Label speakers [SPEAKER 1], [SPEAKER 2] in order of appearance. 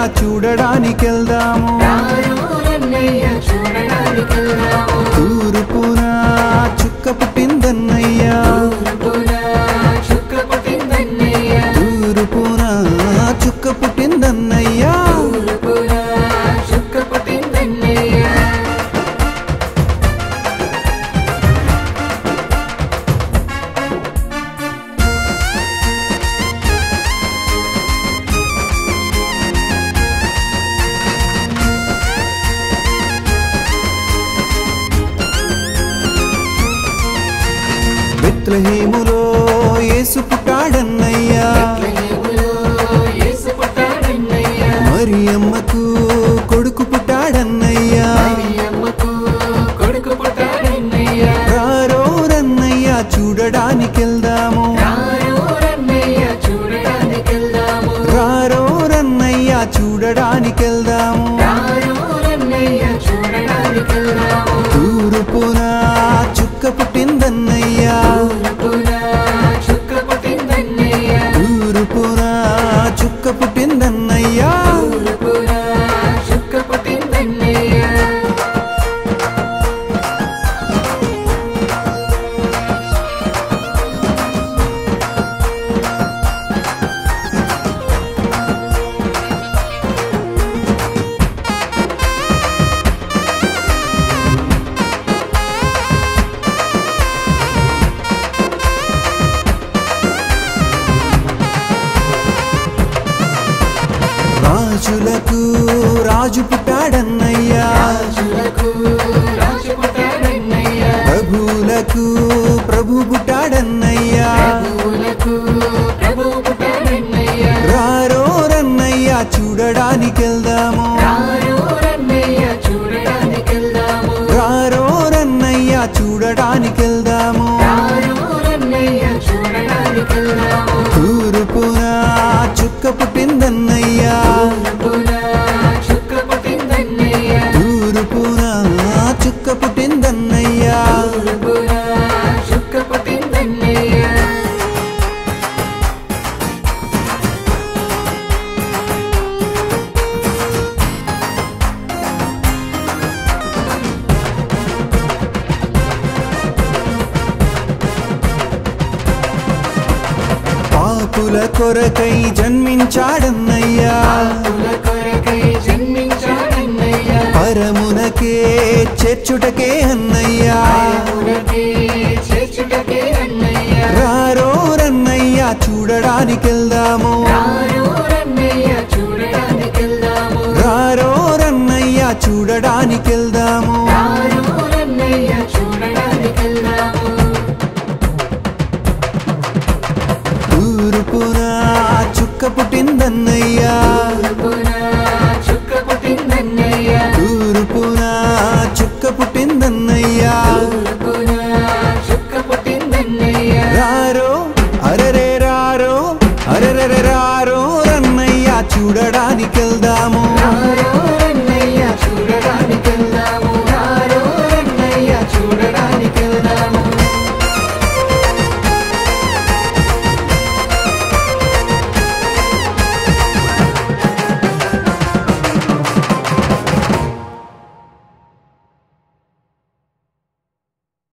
[SPEAKER 1] చూడడానికెళ్దాము
[SPEAKER 2] రారోరన్నయ్య చూడడానికెళ్దాము
[SPEAKER 1] తూర్పున చుక్క పుట్టిందన్నయ్యా
[SPEAKER 2] తూర్పున చుక్క పుట్టిందన్నయ్య
[SPEAKER 1] తూర్పున చుక్క పుట్టిందన్నయ్యా
[SPEAKER 2] తూర్పున చుక్క పుట్టిందన్నయ్య
[SPEAKER 1] బెత్లహేములో యేసు పుట్టాడన్నయ్యా
[SPEAKER 2] బెత్లెహేములో యేసు పుట్టాడన్నయ్య
[SPEAKER 1] మరియమ్మకు కొడుకు పుట్టాడన్నయ్యా
[SPEAKER 2] మరియమ్మకు కొడుకు పుట్టాడన్నయ్య
[SPEAKER 1] రారోరన్నయ్యా చూడడానికెళ్దాము
[SPEAKER 2] రారోరన్నయ్య చూడడానికెళ్దాము
[SPEAKER 1] రారోరన్నయ్యా చూడడానికెళ్దాము
[SPEAKER 2] రారోరన్నయ్య చూడడానికెళ్దాము
[SPEAKER 1] తూర్పున చుక్క పుట్టిందన్నయ్యా
[SPEAKER 2] తూర్పున చుక్క పుట్టిందన్నయ్య
[SPEAKER 1] తూర్పున చుక్క పుట్టిందన్నయ్యా
[SPEAKER 2] తూర్పున చుక్క పుట్టిందన్నయ్య
[SPEAKER 1] రాజులకు రాజు పుట్టాడన్నయ్యా
[SPEAKER 2] రాజులకు రాజు పుట్టాడన్నయ్య
[SPEAKER 1] ప్రభువులకు ప్రభు పుట్టాడన్నయ్యా
[SPEAKER 2] ప్రభువులకు ప్రభువు పుట్టాడన్నయ్య
[SPEAKER 1] రారోరన్నయ్యా చూడడానికెళ్దాము
[SPEAKER 2] రారోరన్నయ్య చూడడానికెళ్దాము
[SPEAKER 1] రారోరన్నయ్యా చూడడానికెళ్దాము
[SPEAKER 2] రారోరన్నయ్య చూడడానికెళ్దాము
[SPEAKER 1] తూర్పున చుక్క పుట్టిందన్నయ్యా
[SPEAKER 2] తూర్పున చుక్క పుట్టిందన్నయ్య
[SPEAKER 1] తూర్పున చుక్క పుట్టిందన్నయ్యా
[SPEAKER 2] తూర్పున చుక్క పుట్టిందన్నయ్య
[SPEAKER 1] పాపుల కొరకై జన్మించాడన్నయ్యా
[SPEAKER 2] పాపుల కొరకై జన్మించాడన్నయ్య
[SPEAKER 1] పరమునకే చేర్చుటకే అన్నయ్యా
[SPEAKER 2] పరమునకే చేర్చుటకే అన్నయ్య
[SPEAKER 1] రారోరన్నయ్యా చూడడానికెళ్దాము
[SPEAKER 2] రారోరన్నయ్య చూడడానికెళ్దాము
[SPEAKER 1] రారోరన్నయ్యా చూడడానికెళ్దాము
[SPEAKER 2] రారోరన్నయ్య చూడడానికెళ్దాము
[SPEAKER 1] తూర్పున చుక్క పుట్టి